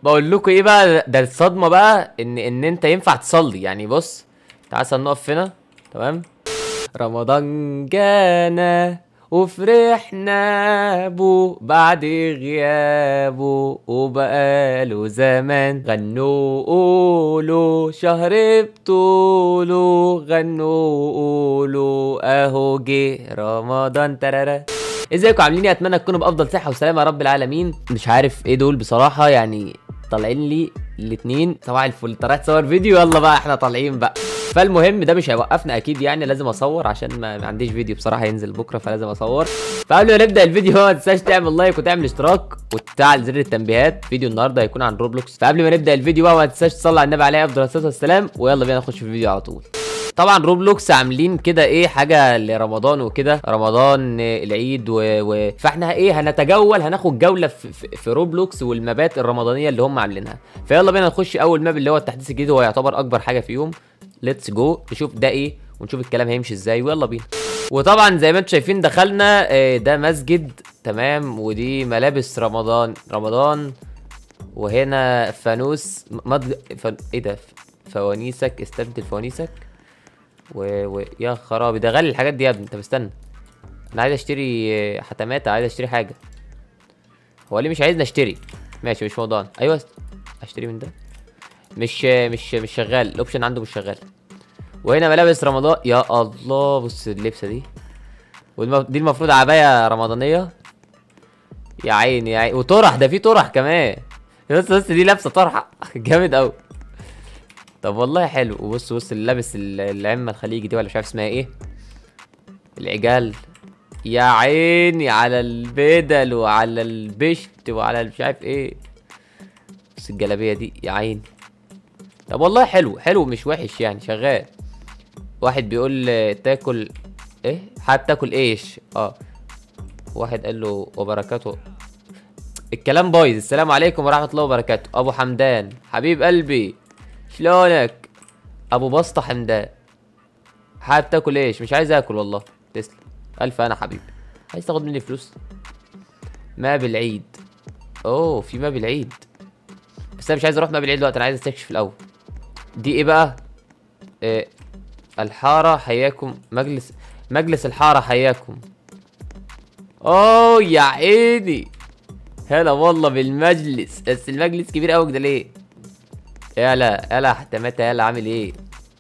بقول لكم ايه بقى ده الصدمه بقى ان ان انت ينفع تصلي يعني بص تعال عشان نقف هنا تمام رمضان جانا وفرحنا بو بعد غيابه وبقاله زمان غنوا قولوا شهر بطوله غنوا قولوا اهو جه رمضان ترارا ازيكم عاملين ايه اتمنى تكونوا بافضل صحه وسلامه يا رب العالمين مش عارف ايه دول بصراحه يعني طالعين لي الاثنين صباح الفل طلعت تصور فيديو يلا بقى احنا طالعين بقى فالمهم ده مش هيوقفنا اكيد يعني لازم اصور عشان ما, ما عنديش فيديو بصراحه ينزل بكره فلازم اصور فقبل ما نبدا الفيديو ما تنساش تعمل لايك وتعمل اشتراك وتفعل زر التنبيهات فيديو النهارده هيكون عن روبلوكس فقبل ما نبدا الفيديو بقى ما تنساش تصلي على النبي عليه افضل الصلاه والسلام ويلا بينا نخش في الفيديو على طول طبعا روبلوكس عاملين كده ايه حاجه لرمضان وكده رمضان آه، العيد و... و... فاحنا ايه هنتجول هناخد جوله في, في, في روبلوكس والمابات الرمضانيه اللي هم عاملينها فيلا بينا نخش اول ماب اللي هو التحديث الجديد هو يعتبر اكبر حاجه فيهم ليتس جو نشوف ده ايه ونشوف الكلام هيمشي ازاي ويلا بينا وطبعا زي ما انتم شايفين دخلنا آه، ده مسجد تمام ودي ملابس رمضان رمضان وهنا فانوس مضج... فن... ايه ده فوانيسك استبدل فوانيسك و... و... يا خرابي ده غالي الحاجات دي يا ابني طب استنى انا عايز اشتري آه، حتمات عايز اشتري حاجه هو ليه مش عايزني اشتري ماشي مش موضوعنا ايوه است- اشتري من ده مش آه، مش مش شغال الاوبشن عنده مش شغال وهنا ملابس رمضان يا الله بص اللبسه دي والم... دي المفروض عبايه رمضانيه يا عيني يا عيني وطرح ده في طرح كمان بص بص دي لابسه طرحه جامد قوي طب والله حلو وبص بص اللي لابس ال- العمه الخليجي دي ولا مش عارف اسمها ايه العجال يا عيني على البدل وعلى البشت وعلى مش عارف ايه بص الجلابيه دي يا عيني طب والله حلو حلو مش وحش يعني شغال واحد بيقول آه، تاكل ايه حابب تاكل ايش اه واحد قال له وبركاته الكلام بايظ السلام عليكم ورحمه الله وبركاته ابو حمدان حبيب قلبي شلونك ابو بسطة حمدان حابب تاكل ايش مش عايز اكل والله تسلم الف انا حبيبي عايز تاخد مني فلوس ما بالعيد اوه في ما بالعيد بس انا مش عايز اروح ما بالعيد دلوقتي انا عايز استكشف الاول دي ايه بقى إيه الحارة حياكم مجلس مجلس الحارة حياكم اوه يا عيني هلا والله بالمجلس بس المجلس كبير قوي كده ليه يلا يلا حتماتة يلا عامل ايه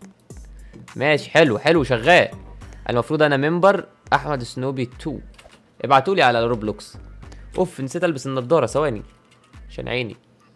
ماشي حلو حلو شغال المفروض انا ممبر احمد سنوبي 2 ابعتولي على روبلوكس اوف نسيت البس النضاره ثواني عشان عيني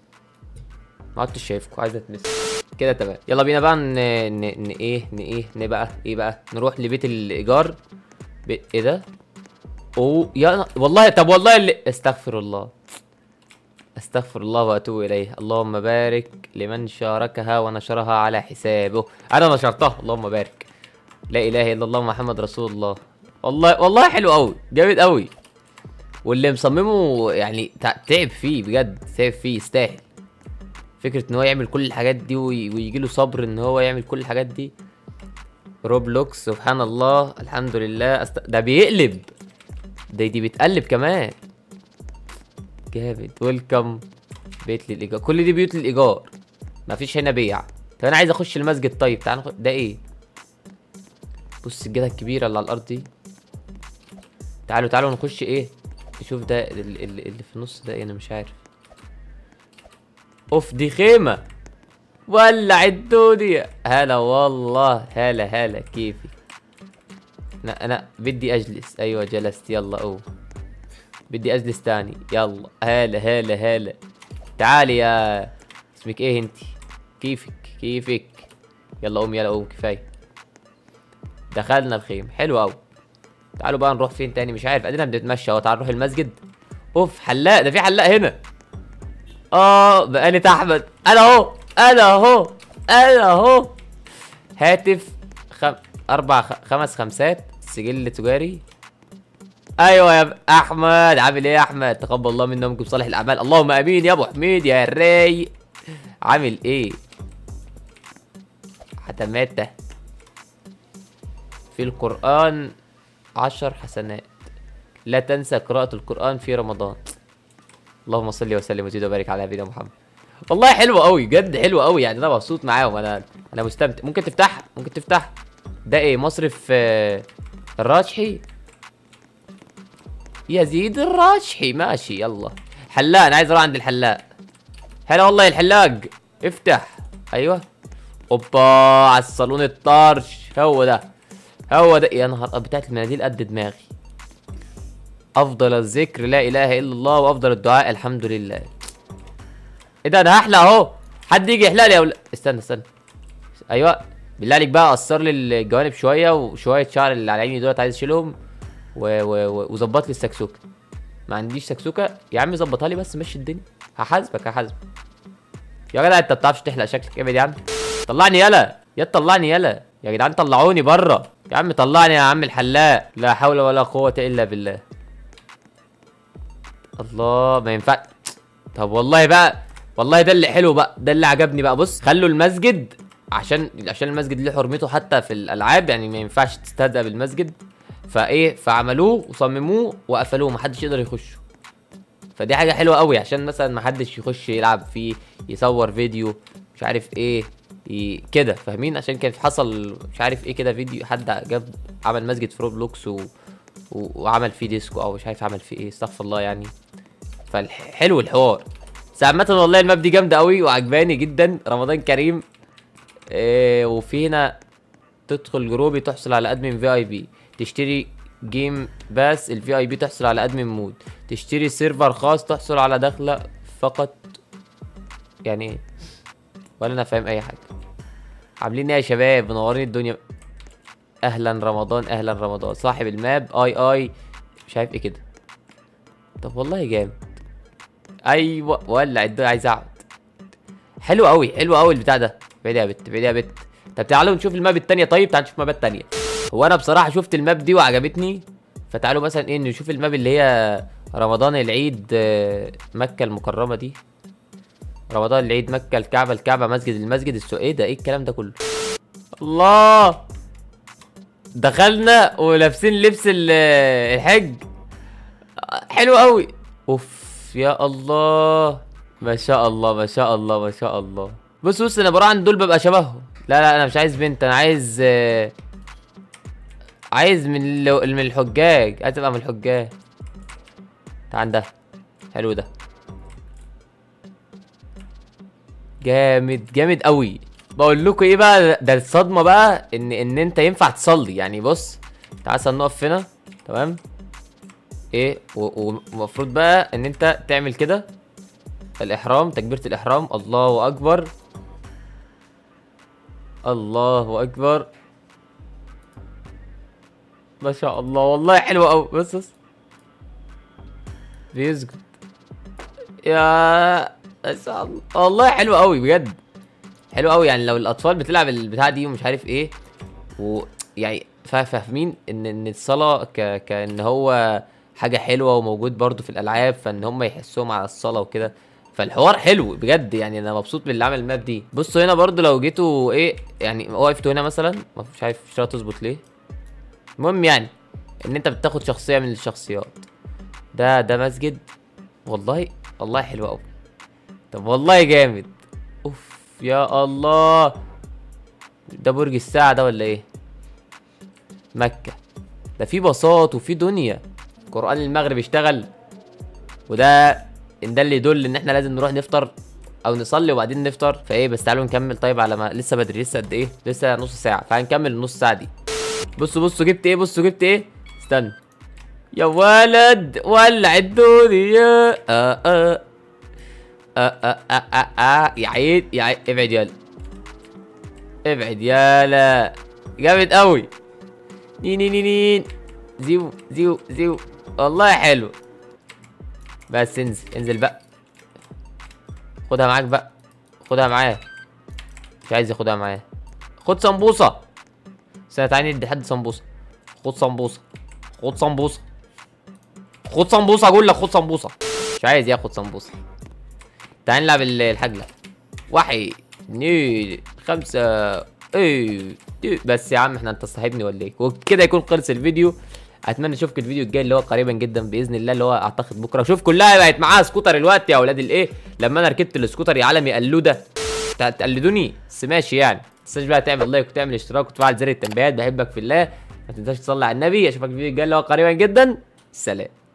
ما عدتش شايفكم عايز اتمس كده تمام يلا بينا بقى ن... ن... ن... ايه ن... ايه ن بقى ايه بقى نروح لبيت الايجار ب... ايه ده اوه يا والله طب والله اللي استغفر الله استغفر الله واتوب اليه اللهم بارك لمن شاركها ونشرها على حسابه انا نشرتها اللهم بارك لا اله الا الله محمد رسول الله والله والله حلو قوي جامد قوي واللي مصممه يعني تع- تعب فيه بجد تعب فيه يستاهل فكرة ان هو يعمل كل الحاجات دي وي- ويجي له صبر ان هو يعمل كل الحاجات دي روبلوكس سبحان الله الحمد لله أست... ده بيقلب ده دي بتقلب كمان جامد ويلكم بيت للايجار كل دي بيوت للايجار مفيش هنا بيع طب انا عايز اخش المسجد طيب تعال نخ... ده ايه بص السجاده الكبيره اللي على الارض دي تعالوا تعالوا نخش ايه نشوف ده ال- ال- اللي في النص ده ايه انا مش عارف اوف دي خيمه ولع الدنيا هلا والله هلا هلا كيفي انا انا بدي اجلس ايوه جلست يلا اوه بدي اجلس تاني يلا هلا هلا هلا تعالي يا اسمك ايه انتي كيفك كيفك يلا قوم يلا قوم كفايه دخلنا الخيم حلو قوي تعالوا بقى نروح فين تاني مش عارف ادينا بنتمشى اهو تعالوا نروح المسجد اوف حلاق ده في حلاق هنا اه بقالي احمد انا اهو انا اهو انا اهو هاتف خم... اربع خ... خمس خمسات سجل تجاري ايوه يا ب- احمد عامل ايه يا احمد تقبل الله منا ومنكم صالح الاعمال اللهم امين يا ابو حميد يا رايق عامل ايه حتماته في القران عشر حسنات لا تنسى قراءة القرآن في رمضان اللهم صل وسلم وزد وبارك على نبينا محمد والله حلوه قوي بجد حلوه قوي يعني انا مبسوط معاهم انا انا مستمتع ممكن تفتح ممكن تفتح ده ايه مصرف آه، الراجحي يزيد الراجحي ماشي يلا حلاق انا عايز اروح عند الحلاق هلا والله الحلاق افتح ايوه اوبا على الصالون الطرش هو ده هو ده يا نهار بتاعت المناديل قد دماغي افضل الذكر لا اله الا الله وافضل الدعاء الحمد لله ايه ده انا هحلق اهو حد يجي يحلق لي يا ولا استنى استنى ايوه بالله عليك بقى قصر لي الجوانب شويه وشويه شعر اللي على عيني دولت عايز اشيلهم و- و- و- وظبط لي السكسوكه ما عنديش سكسوكه يا عم ظبطها لي بس مشي الدنيا هحاسبك هحاسبك يا جدع انت بتعرفش تحلق شكلك ابعد يا عم طلعني يلا يا طلعني يلا يا جدعان طلعوني بره يا عم طلعني يا عم الحلاق لا حول ولا قوه الا بالله الله ما ينفع طب والله بقى والله ده اللي حلو بقى ده اللي عجبني بقى بص خلوا المسجد عشان عشان المسجد له حرمته حتى في الالعاب يعني ما ينفعش تستهزأ بالمسجد فايه فعملوه وصمموه وقفلوه محدش يقدر يخشه فدي حاجه حلوه قوي عشان مثلا محدش يخش يلعب فيه يصور فيديو مش عارف ايه ي... كده فاهمين عشان كان حصل مش عارف ايه كده فيديو حد جاب عمل مسجد في روبلوكس و... و... وعمل فيه ديسكو او مش عارف عمل فيه ايه استغفر الله يعني فحلو الحوار بس عامة والله الماب دي جامدة قوي وعجباني جدا رمضان كريم إيه وفي هنا تدخل جروبي تحصل على ادمن في اي بي تشتري جيم باس الفي اي بي تحصل على ادمن مود تشتري سيرفر خاص تحصل على دخلة فقط يعني ايه ولا انا فاهم اي حاجة عاملين ايه يا شباب منورين الدنيا اهلا رمضان اهلا رمضان صاحب الماب اي اي مش عارف ايه كده طب والله جامد ايوه ولع الدنيا عايز اقعد حلو قوي حلو قوي البتاع ده بعيد يا بت بعيد يا بت طب تعالوا نشوف الماب التانية طيب تعالوا نشوف مابات تانية هو انا بصراحة شفت الماب دي وعجبتني فتعالوا مثلا ايه نشوف الماب اللي هي رمضان العيد آه، مكة المكرمة دي رمضان العيد مكة الكعبة الكعبة مسجد المسجد السوق ايه ده ايه الكلام ده كله الله دخلنا ولابسين لبس ال- الحج حلو قوي اوف يا الله ما شاء الله ما شاء الله ما شاء الله بص بص انا بروح عند دول ببقى شبههم لا لا انا مش عايز بنت انا عايز آه، عايز من ال- من الحجاج عايز ابقى من الحجاج تعال ده حلو ده جامد جامد قوي بقول لكم ايه بقى ده الصدمه بقى ان ان انت ينفع تصلي يعني بص تعال مثلا نقف هنا تمام ايه و- ومفروض بقى ان انت تعمل كده الاحرام تكبيره الاحرام الله اكبر الله اكبر ما شاء الله والله حلوه قوي بص بص بيسجد يا ما شاء الله والله حلو قوي بجد حلو قوي يعني لو الاطفال بتلعب البتاع دي ومش عارف ايه ويعني فا- فاهمين ان ان الصلاه ك... كان هو حاجه حلوه وموجود برضو في الالعاب فان هم يحسوهم على الصلاه وكده فالحوار حلو بجد يعني انا مبسوط باللي عمل الماب دي بصوا هنا برضو لو جيتوا ايه يعني وقفتوا هنا مثلا ما مش عارف مش عارف تظبط ليه المهم يعني ان انت بتاخد شخصيه من الشخصيات ده ده مسجد والله والله حلو قوي طب والله جامد اوف يا الله ده برج الساعة ده ولا ايه مكة ده في بساط وفي دنيا قرآن المغرب اشتغل وده ان ده اللي يدل ان احنا لازم نروح نفطر او نصلي وبعدين نفطر فايه بس تعالوا نكمل طيب على ما لسه بدري لسه قد ايه لسه نص ساعة فهنكمل النص ساعة دي بصوا بصوا جبت ايه بصوا جبت ايه استنى يا ولد ولع الدنيا آه آه آه آه آه آه آه يا عيد يا عيد ابعد يالا ابعد يالا جامد قوي نين نين نين زيو زيو زيو والله حلو بس انزل انزل بقى خدها معاك بقى خدها معايا مش عايز ياخدها معايا خد سمبوسه استنى تعالى ندي حد سمبوسه خد سمبوسه خد سمبوسه خد سمبوسه اقول لك خد سمبوسه مش عايز ياخد سمبوسه تعال نلعب ال- الحجله واحد اتنين خمسة ايه إيه. بس يا عم احنا انت صاحبني ولا ايه وكده يكون خلص الفيديو اتمنى اشوفكم الفيديو الجاي اللي هو قريبا جدا باذن الله اللي هو اعتقد بكره شوف كلها بقت معاها سكوتر الوقت يا اولاد الايه لما انا ركبت السكوتر يا عالم يقلوده تقلدوني بس ماشي يعني ما تنساش بقى تعمل لايك وتعمل اشتراك وتفعل زر التنبيهات بحبك في الله ما تنساش تصلي على النبي اشوفك الفيديو الجاي اللي هو قريبا جدا سلام